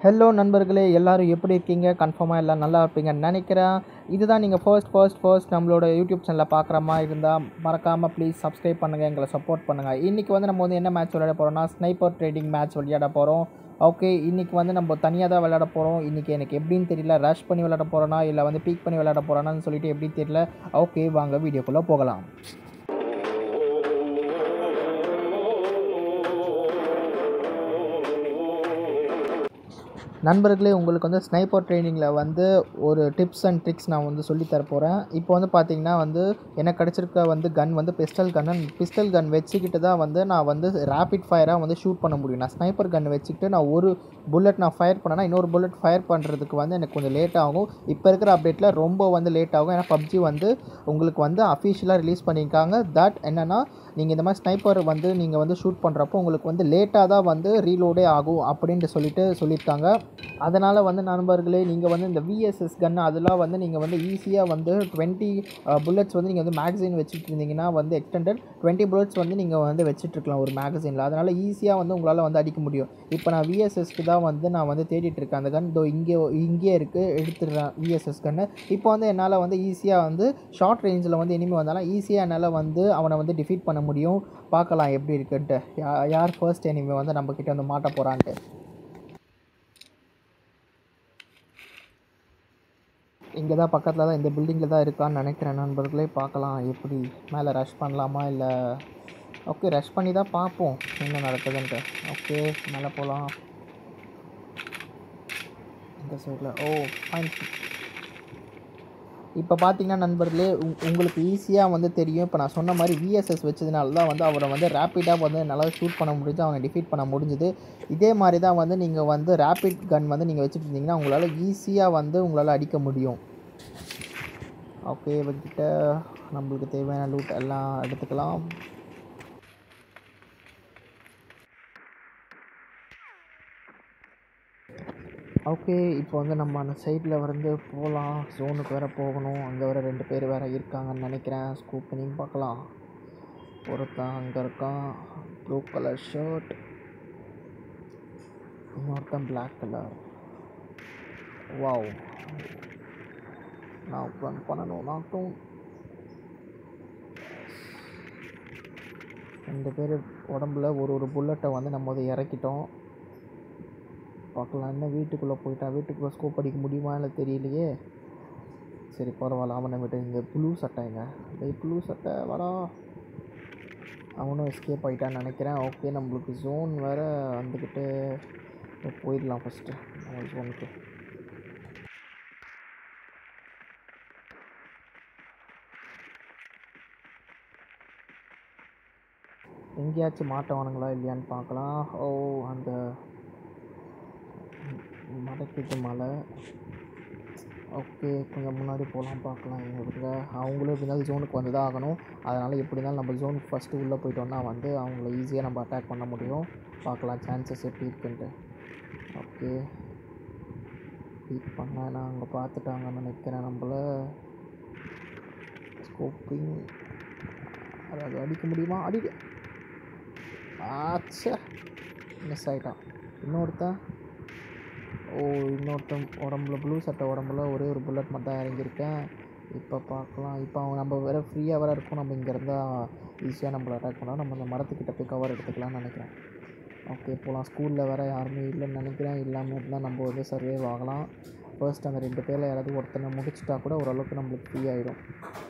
hello நண்பர்களே எல்லாரும் எப்படி இருக்கீங்க கன்ஃபார்மாக எல்லாம் நல்லா இருப்பீங்கன்னு நினைக்கிறேன் இதுதான் நீங்கள் ஃபர்ஸ்ட் ஃபர்ஸ்ட் ஃபர்ஸ்ட் நம்மளோட யூடியூப் சேனலில் பார்க்குற மாதிரி இருந்தால் மறக்காமல் ப்ளீஸ் சப்ஸ்கிரைப் பண்ணுங்கள் எங்களை சப்போர்ட் பண்ணுங்கள் இன்றைக்கி வந்து நம்ம வந்து என்ன மேட்ச் விளையாட போகிறோம்னா ஸ்னைப்பர் ட்ரேடிங் மேட்ச் விளையாட போகிறோம் ஓகே இன்றைக்கி வந்து நம்ம தனியாக தான் விளையாட போகிறோம் இன்றைக்கி எனக்கு எப்படின்னு தெரியல ரஷ் பண்ணி விளையாட போகிறோன்னா இல்லை வந்து பீக் பண்ணி விளையாட போகிறோன்னு சொல்லிட்டு எப்படின்னு தெரியல ஓகே வாங்க வீடியோக்குள்ளே போகலாம் நண்பர்களே உங்களுக்கு வந்து ஸ்னைப்பர் ட்ரைனிங்கில் வந்து ஒரு டிப்ஸ் அண்ட் ட்ரிக்ஸ் நான் வந்து சொல்லித் தர போகிறேன் இப்போ வந்து பார்த்தீங்கன்னா வந்து எனக்கு கிடச்சிருக்க வந்து கன் வந்து பிஸ்டல் கன் பிஸ்டல் கன் வச்சுக்கிட்டு தான் வந்து நான் வந்து ரேபிட் ஃபயராக வந்து ஷூட் பண்ண முடியும் நான் ஸ்னைப்பர் கன் வச்சுக்கிட்டு நான் ஒரு புல்லட் நான் ஃபயர் பண்ணேன்னா இன்னொரு புல்லட் ஃபயர் பண்ணுறதுக்கு வந்து எனக்கு கொஞ்சம் லேட் ஆகும் இப்போ இருக்கிற அப்டேட்டில் ரொம்ப வந்து லேட் ஆகும் ஏன்னா பப்ஜி வந்து உங்களுக்கு வந்து அஃபிஷியலாக ரிலீஸ் பண்ணியிருக்காங்க தட் என்னென்னா நீங்கள் இந்த மாதிரி ஸ்னைப்பர் வந்து நீங்கள் வந்து ஷூட் பண்ணுறப்போ உங்களுக்கு வந்து லேட்டாக தான் வந்து ரீலோடே ஆகும் அப்படின்ட்டு சொல்லிட்டு சொல்லியிருக்காங்க அதனால் வந்து நண்பர்களே நீங்கள் வந்து இந்த விஎஸ்எஸ் கன் அதெல்லாம் வந்து நீங்கள் வந்து ஈஸியாக வந்து டுவெண்ட்டி புல்லட்ஸ் வந்து நீங்கள் வந்து மேகசின் வச்சுட்டு இருந்தீங்கன்னா வந்து எக்ஸ்டெண்டட் டுவெண்ட்டி புல்லட்ஸ் வந்து நீங்கள் வந்து வச்சுட்ருக்கலாம் ஒரு மேகசினில் அதனால் ஈஸியாக வந்து உங்களால் வந்து அடிக்க முடியும் இப்போ நான் விஎஸ்எஸ்க்கு தான் வந்து நான் வந்து தேடிட்டு இருக்கேன் அந்த கன் இதோ இங்கே இங்கே இருக்குது எடுத்துடுறேன் விஎஸ்எஸ் கன்னு இப்போ வந்து என்னால் வந்து ஈஸியாக வந்து ஷார்ட் ரேஞ்சில் வந்து இனிமேல் வந்தாலும் ஈஸியாக என்னால் வந்து அவனை வந்து டிஃபீட் பண்ண முடியும் பார்க்கலாம் எப்படி இருக்குன்ட்டு யா யார் ஃபர்ஸ்ட் எனிமே வந்து நம்மக்கிட்ட வந்து மாட்ட போகிறான்ட்டு இங்கே தான் பக்கத்தில் தான் இந்த பில்டிங்கில் தான் இருக்கான்னு நினைக்கிறேன் நண்பர்களே பார்க்கலாம் எப்படி மேலே ரஷ் பண்ணலாமா இல்லை ஓகே ரஷ் பண்ணி தான் பார்ப்போம் என்ன நடக்குதுன்ட்டு ஓகே மேலே போகலாம் இந்த சைடில் ஓ ஃபைன் இப்போ பார்த்தீங்கன்னா நண்பர்களே உங் உங்களுக்கு ஈஸியாக வந்து தெரியும் இப்போ நான் சொன்ன மாதிரி விஎஸ்எஸ் வச்சதுனால தான் வந்து அவரை வந்து ரேப்பிடாக வந்து நல்லா ஷூட் பண்ண முடிஞ்சு அவனை டிஃபீட் பண்ண முடிஞ்சுது இதே மாதிரி தான் வந்து நீங்கள் வந்து ரேப்பிட் கன் வந்து நீங்கள் வச்சுட்டு இருந்தீங்கன்னா உங்களால் ஈஸியாக வந்து உங்களால் அடிக்க முடியும் ஓகே இவர்கிட்ட நம்மளுக்கு தேவையான லூட் எல்லாம் எடுத்துக்கலாம் ஓகே இப்போ வந்து நம்ம அந்த சைடில் வந்து போகலாம் ஜோனுக்கு வேறு போகணும் அங்கே வேறு ரெண்டு பேர் வேறு இருக்காங்கன்னு நினைக்கிறேன் ஸ்கூப் பண்ணி பார்க்கலாம் ஒருத்தன் அங்கே இருக்கான் ப்ளூ கலர் ஷர்ட் இன்னொருத்தன் பிளாக் கலர் வாவ் நான் ரன் பண்ணணும் நாட்டும் ரெண்டு பேர் உடம்புல ஒரு ஒரு புல்லட்டை வந்து நம்ம வந்து இறக்கிட்டோம் பார்க்கலாம் என்ன வீட்டுக்குள்ளே போயிட்டா வீட்டுக்குள்ளே ஸ்கோப் அடிக்க முடியுமா இல்லை தெரியலையே சரி பரவாயில்ல அவனை விட்டு இங்கே ப்ளூ சட்டைங்க டேய் ப்ளூ சட்டை வாடா அவனும் எஸ்கேப் ஆகிட்டான்னு நினைக்கிறேன் ஓகே நம்மளுக்கு ஜோன் வேறு வந்துக்கிட்டு போயிடலாம் ஃபஸ்ட்டு நம்ம ஜோனுக்கு எங்கேயாச்சும் மாட்டவனுங்களா இல்லையான்னு பார்க்கலாம் ஓ அந்த மடக்கிட்டு மலை ஓகே கொஞ்சம் முன்னாடி போகலாம் பார்க்கலாம் எங்கே இருக்க அவங்களும் எப்படி இருந்தாலும் ஜோனுக்கு வந்து தான் ஆகணும் அதனால் எப்படி இருந்தாலும் நம்ம ஜோனுக்கு ஃபஸ்ட்டு உள்ளே போயிட்டோம்னா வந்து அவங்கள ஈஸியாக நம்ம அட்டாக் பண்ண முடியும் பார்க்கலாம் சான்சஸ் எப்படி இருக்குன்ட்டு ஓகே பீட் பண்ண நான் அங்கே பார்த்துட்டாங்கன்னு நினைக்கிறேன் நம்மள ஸ்கோப்பிங் அதாவது அடிக்க முடியுமா அடி ஆச்சா மிஸ் ஆகிட்டான் இன்னொருத்தன் ஓ இன்னொருத்தன் உடம்புல ப்ளூ சட்டை உடம்புல ஒரே ஒரு புல்லட் மட்டும் தான் இறங்கியிருக்கேன் இப்போ பார்க்கலாம் இப்போ அவன் நம்ம வேறு ஃப்ரீயாக வேறு இருக்கும் நம்ம இங்கே இருந்தால் ஈஸியாக நம்மளை அட்டாக் பண்ணலாம் நம்ம அந்த மரத்துக்கிட்ட போய் கவர் எடுத்துக்கலாம்னு நினைக்கிறேன் ஓகே போகலாம் ஸ்கூலில் வேறு யாருமே இல்லைன்னு நினைக்கிறேன் இல்லாமல் இருந்தால் நம்ம வந்து சர்வே ஆகலாம் ஃபர்ஸ்ட் அந்த ரெண்டு பேரில் யாராவது ஒருத்தனை முடிச்சிட்டா கூட ஓரளவுக்கு நம்மளுக்கு ஃப்ரீ ஆகிடும்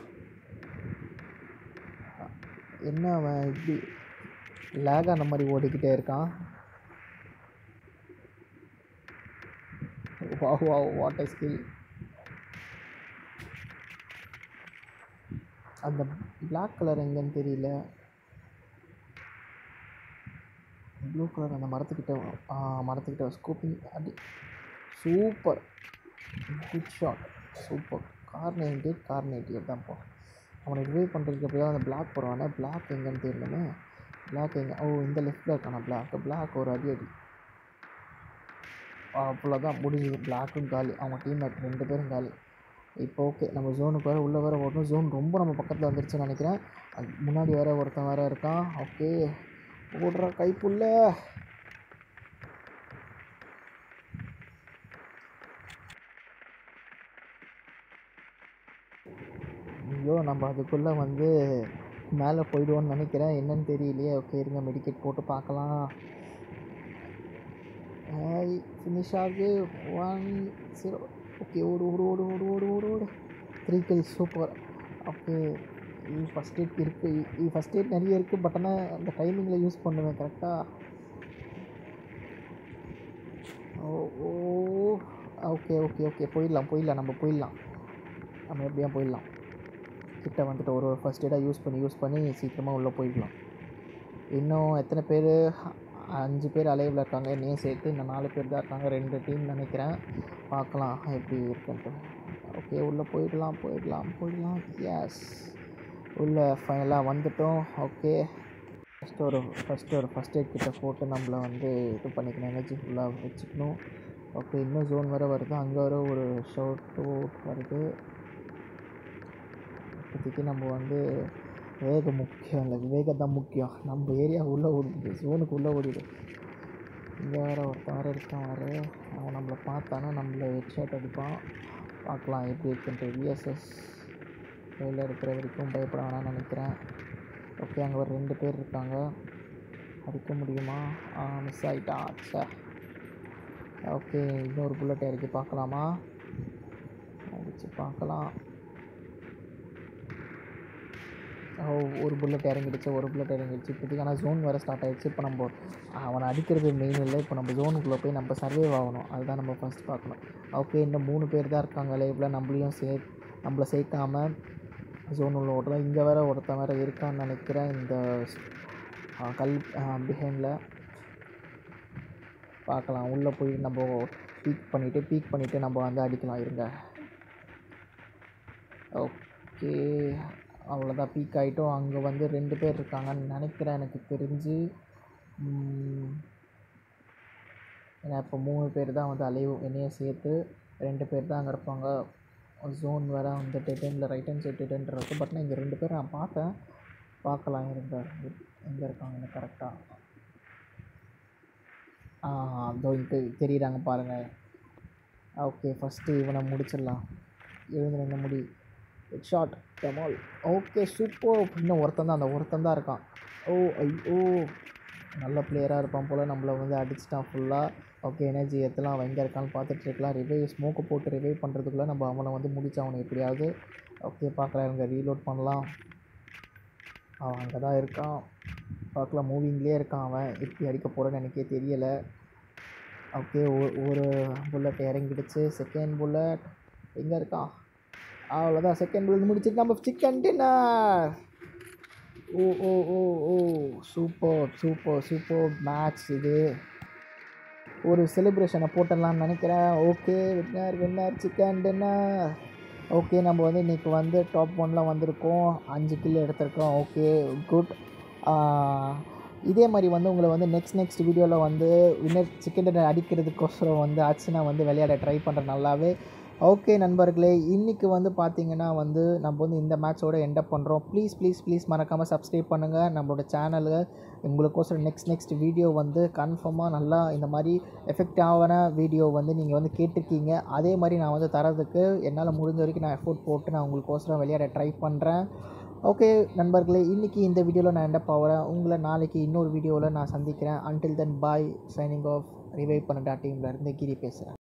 என்ன அவன் இப்படி லேக் அந்த மாதிரி ஓடிக்கிட்டே இருக்கான் wow wow what a skill அந்த பிளாக் கலர் எங்கன்னு தெரியல ப்ளூ கலர் அந்த மரத்துக்கிட்ட மரத்துக்கிட்ட ஸ்கூப்பிங் அடி super good shot super car ninety eight car ninety eight தான் போ அவனை ரிவைவ் பண்ணுறதுக்கு எப்படியோ அந்த பிளாக் போடுவானே பிளாக் எங்கன்னு தெரியலமே பிளாக் எங்கே ஓ இந்த லெஃப்ட்டில் இருக்கான பிளாக் பிளாக் ஒரு அடி அடி அவ்வளோதான் முடிஞ்சுது பிளாக்கும் காலி அவங்க டீம்மேட் ரெண்டு பேரும் காலி இப்போ ஓகே நம்ம ஜோனுக்கு வேறு உள்ளே வேறு ஓடணும் ஜோன் ரொம்ப நம்ம பக்கத்தில் வந்துருச்சுன்னு நினைக்கிறேன் அது முன்னாடி வேறு ஒருத்தன் வேறு இருக்கான் ஓகே ஓடுற கைப்புள்ள ப்ரோ நம்ம அதுக்குள்ளே வந்து மேலே போயிடுவோன்னு நினைக்கிறேன் என்னன்னு தெரியலையே ஓகே இருங்க மெடிக்கெட் போட்டு பார்க்கலாம் ஹாய் ஃபினிஷ் ஆகு ஒன் ஜீரோ ஓகே ஓடு ஓடு ஓடு ஓடு ஓடு ஓடு ஓடு த்ரீ கில் சூப்பர் ஓகே இது ஃபஸ்ட் எய்ட் இருக்குது இது ஃபஸ்ட் எய்ட் நிறைய இருக்குது பட் ஆனால் அந்த டைமிங்கில் யூஸ் பண்ணுவேன் கரெக்டாக oh oh okay okay okay போயிடலாம் போயிடலாம் நம்ம போயிடலாம் நம்ம எப்படியா போயிடலாம் கிட்ட வந்துட்டு ஒரு ஒரு ஃபஸ்ட் எய்டாக யூஸ் பண்ணி யூஸ் பண்ணி சீக்கிரமாக உள்ளே போயிடலாம் இன்னும் எத்தனை பேர் அஞ்சு பேர் அலைவில் இருக்காங்க என்னையும் சேர்த்து இன்னும் நாலு பேர் தான் இருக்காங்க ரெண்டு டீம் நினைக்கிறேன் பார்க்கலாம் எப்படி இருக்குன்ட்டு ஓகே உள்ளே போயிடலாம் போயிடலாம் போயிடலாம் எஸ் உள்ளே ஃபைனலாக வந்துட்டோம் ஓகே ஃபஸ்ட்டு ஒரு ஃபஸ்ட்டு ஒரு ஃபஸ்ட் எய்ட் கிட்ட போட்டு நம்மளை வந்து இது பண்ணிக்கணும் எனர்ஜி ஃபுல்லாக வச்சுக்கணும் ஓகே இன்னும் ஜோன் வேறு வருது அங்கே வர ஒரு ஷவுட் அவுட் வருது இப்போதைக்கு நம்ம வந்து வேகம் முக்கியம் இல்லை விவேகம் தான் முக்கியம் நம்ம ஏரியா உள்ளே ஓடிடுது ஜோனுக்கு உள்ளே ஓடிடு இங்கே வேறு ஒருத்தன் வேறு இருக்கான் வேறு அவன் நம்மளை பார்த்தானா நம்மளை ஹெட்ஷாட் அடிப்பான் பார்க்கலாம் எப்படி இருக்குன்ட்டு விஎஸ்எஸ் கையில் இருக்கிற வரைக்கும் பயப்பட வேணாம்னு நினைக்கிறேன் ஓகே அங்கே ஒரு ரெண்டு பேர் இருக்காங்க அடிக்க முடியுமா ஆ மிஸ் ஆகிட்டா சே ஓகே இன்னொரு புல்லட் இறக்கி பார்க்கலாமா அடித்து பார்க்கலாம் ஓ ஒரு புல்லட் இறங்கிடுச்சு ஒரு புல்லட் இறங்கிடுச்சு இப்போதைக்கு ஆனால் ஜோன் வேறு ஸ்டார்ட் ஆகிடுச்சு இப்போ நம்ம அவனை அடிக்கிறது மெயின் இல்லை இப்போ நம்ம ஜோனுக்குள்ளே போய் நம்ம சர்வைவ் ஆகணும் அதுதான் நம்ம ஃபஸ்ட் பார்க்கணும் ஓகே இன்னும் மூணு பேர் தான் இருக்காங்க லைவில் நம்மளையும் சே நம்மளை சேர்க்காமல் ஜோன் உள்ள ஓட்டலாம் இங்கே வேறு ஒருத்தன் வேறு இருக்கான்னு நினைக்கிறேன் இந்த ஆ, கல் பிஹைண்டில் பார்க்கலாம் உள்ளே போய் நம்ம பீக் பண்ணிவிட்டு பீக் பண்ணிவிட்டு நம்ம வந்து அடிக்கலாம் இருங்க ஓகே அவ்வளோதான் பீக் ஆகிட்டோம் அங்கே வந்து ரெண்டு பேர் இருக்காங்கன்னு நினைக்கிறேன் எனக்கு தெரிஞ்சு ம், ஏன்னா இப்போ மூணு பேர் தான் வந்து அலைவ் என்னையும் சேர்த்து ரெண்டு பேர் தான் அங்கே இருப்பாங்க ஜோன் வேறு வந்து டெட்டனில் ரைட் ஹேண்ட் சைட் டெட்டன் இருக்குது பட் நான் இங்கே ரெண்டு பேர் நான் பார்த்தேன் பார்க்கலாம் இருங்க எங்கே இருக்காங்கன்னு கரெக்டாக ஆ அதோ இங்கே தெரியுறாங்க பாருங்கள் ஓகே ஃபஸ்ட்டு இவனை முடிச்சிடலாம் எழுந்து நின்று முடி ஷாட் கமால் ஓகே சூப்பர் இன்னும் ஒருத்தன் தான் அந்த ஒருத்தன் தான் இருக்கான் ஓ ஐயோ நல்ல பிளேயராக இருப்பான் போல் நம்மளை வந்து அடிச்சிட்டான் ஃபுல்லாக ஓகே எனர்ஜி எத்தலாம் அவன் எங்கே இருக்கான்னு பார்த்துட்டு இருக்கலாம் ரிவைவ் ஸ்மோக்கை போட்டு ரிவைவ் பண்ணுறதுக்குள்ளே நம்ம அவனை வந்து முடிச்சு அவனை எப்படியாவது ஓகே பார்க்கலாம் இவங்க ரீலோட் பண்ணலாம் அவன் அங்கே தான் இருக்கான் பார்க்கலாம் மூவிங்லேயே இருக்கான் அவன் எப்படி அடிக்க போகிறேன்னு எனக்கே தெரியலை ஓகே ஒரு புல்லட் இறங்கிடுச்சு செகண்ட் புல்லட் எங்கே இருக்கான் அவ்வளோதான் செகண்ட் புல்லட் முடிச்சுட்டு நம்ம chicken dinner oh oh oh oh super super super match இது ஒரு செலிப்ரேஷனை போட்டுடலாம்னு நினைக்கிறேன் okay winner winner chicken dinner okay நம்ம வந்து இன்றைக்கி வந்து டாப் ஒனில் வந்திருக்கோம் அஞ்சு கில் எடுத்திருக்கோம் ஓகே குட் இதே மாதிரி வந்து உங்களை வந்து நெக்ஸ்ட் நெக்ஸ்ட் வீடியோவில் வந்து வின்னர் சிக்கன் டின்னர் அடிக்கிறதுக்கோசரம் வந்து ஆச்சுன்னா வந்து விளையாட ட்ரை பண்ணுறேன் நல்லாவே ஓகே நண்பர்களே இன்றைக்கி வந்து பார்த்தீங்கன்னா வந்து நம்ம வந்து இந்த மேட்சோட எண்டப் பண்ணுறோம் ப்ளீஸ் ப்ளீஸ் ப்ளீஸ் மறக்காமல் சப்ஸ்கிரைப் பண்ணுங்கள் நம்மளோட சேனலு உங்களுக்கோசரம் நெக்ஸ்ட் நெக்ஸ்ட் வீடியோ வந்து கன்ஃபார்மாக நல்லா இந்த மாதிரி எஃபெக்டான வீடியோ வந்து நீங்கள் வந்து கேட்டிருக்கீங்க அதே மாதிரி நான் வந்து தரதுக்கு என்னால் முடிஞ்ச வரைக்கும் நான் எஃபோர்ட் போட்டு நான் உங்களுக்கோசரம் விளையாட ட்ரை பண்ணுறேன் ஓகே நண்பர்களே இன்றைக்கி இந்த வீடியோவில் நான் எண்டப் ஆகிறேன் உங்களை நாளைக்கு இன்னொரு வீடியோவில் நான் சந்திக்கிறேன் until then bye signing off revive பண்ண டீமில் இருந்து கிரி பேசுகிறேன்